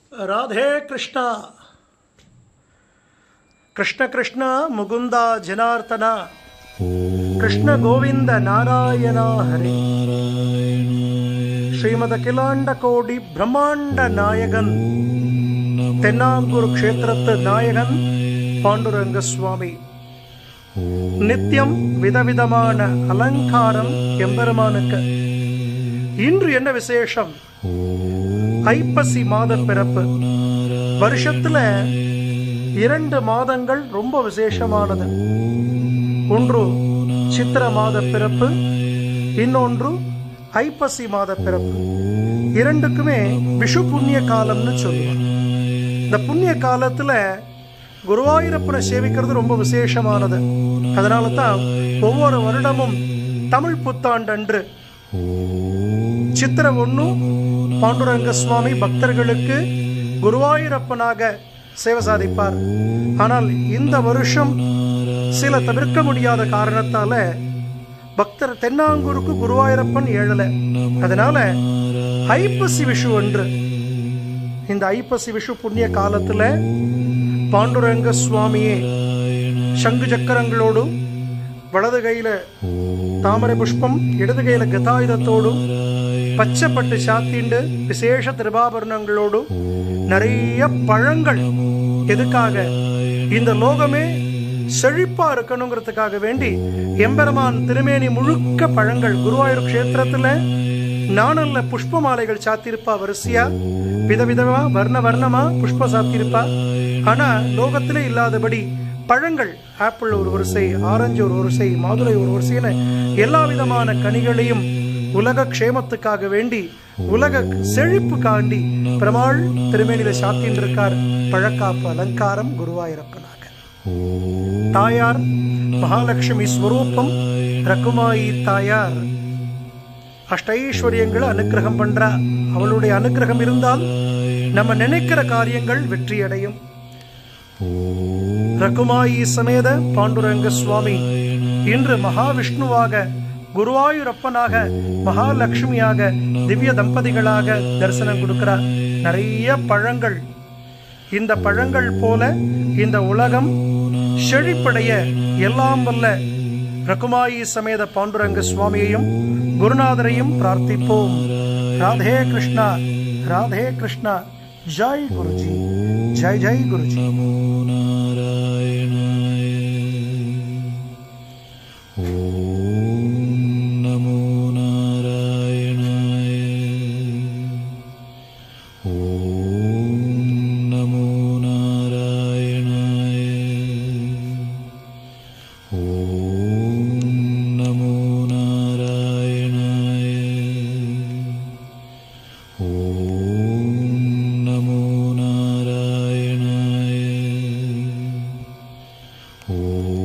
ರಾಧೆ ಕೃಷ್ಣ ಕೃಷ್ಣ ಕೃಷ್ಣ ಮುಗುಂದ ಜನಾರ್ದನ ಕೃಷ್ಣ ಗೋವಿಂದ ನಾರಾಯಣ ಹರಿ ಶ್ರೀಮದ கிலாண்ட கோடி பிரம்மாண்ட நாயகன் தென்னாங்கூர் க்ஷேத்திரத்து நாயகன் பாண்டுரங்க சுவாமி நித்தியம் விதவிதமான அலங்காரம் எம்பெருமானுக்கு இன்று என்ன விசேஷம் ஐப்பசி மாத பிறப்பு வருஷத்துல இரண்டு மாதங்கள் ரொம்ப விசேஷமானது ஒன்று சித்திர மாத பிறப்பு இன்னொன்று ஐப்பசி மாத பிறப்பு இரண்டுக்குமே விஷு புண்ணிய காலம்னு சொல்லுவாங்க இந்த புண்ணிய காலத்துல குருவாயூரப்பனை சேவிக்கிறது ரொம்ப விசேஷமானது அதனால தான் ஒவ்வொரு வருடமும் தமிழ் புத்தாண்டன்று சித்திர ஒன்று பாண்டுரங்க சுவாமி பக்தர்களுக்கு குருவாயூரப்பனாக சேவை சாதிப்பார் ஆனால் இந்த வருஷம் சில தவிர்க்க முடியாத காரணத்தால பக்தர் தென்னாங்கூருக்கு குருவாயூரப்பன் ஏழல அதனால ஐப்பசி விஷு அன்று இந்த ஐப்பசி விஷு புண்ணிய காலத்துல பாண்டுரங்க சுவாமியே சங்கு சக்கரங்களோடு வலது கையில தாமரை புஷ்பம் இடது கையில கதாயுதத்தோடும் பச்சை பட்டு சாத்திண்டு விசேஷ திருபாபரணங்களோடு நிறைய பழங்கள் எதுக்காக இந்த லோகமே செழிப்பா இருக்கணுங்கிறதுக்காக வேண்டி எம்பெருமான் திருமேனி முழுக்க பழங்கள் குருவாயூர் க்ஷேத்திரத்துல நானல்ல புஷ்ப மாலைகள் சாத்திருப்பா வரிசையா விதவிதமா வர்ண வர்ணமா புஷ்ப சாத்திருப்பா ஆனா லோகத்திலே இல்லாதபடி பழங்கள் ஆப்பிள் ஒரு வரிசை ஆரஞ்சு ஒரு வரிசை மாதுளை ஒரு வரிசைன்னு எல்லா விதமான கனிகளையும் உலக க்ஷேமத்துக்காக வேண்டி உலக செழிப்பு காண்டி பெருமாள் திருமேனில சாத்தின்னு இருக்கார் பழக்காப்பு அலங்காரம் குருவாயூரப்பனாக தாயார் மகாலட்சுமி ஸ்வரூபம் ரகுமாயி தாயார் அஷ்டைஸ்வரியங்களை அனுக்கிரகம் பண்றா அவளுடைய அனுக்கிரகம் இருந்தால் நம்ம நினைக்கிற காரியங்கள் வெற்றியடையும் ரகுமாயி சமேத பாண்டுரங்க சுவாமி இன்று மகாவிஷ்ணுவாக குருவாயூரப்பனாக மகாலட்சுமியாக திவ்ய தம்பதிகளாக தரிசனம் கொடுக்கிறார் நிறைய பழங்கள் இந்த பழங்கள் போல இந்த உலகம் செழிப்படைய எல்லாம் வல்ல ரகுமாயி சமேத பாண்டுரங்க சுவாமியையும் குருநாதரையும் பிரார்த்திப்போம் ராதே கிருஷ்ணா ராதே கிருஷ்ணா ஜெய் குருஜி ஜெய் ஜெய் குருஜி नमो नारायणाय ॐ नमो नारायणाय ॐ नमो नारायणाय ॐ नमो नारायणाय ॐ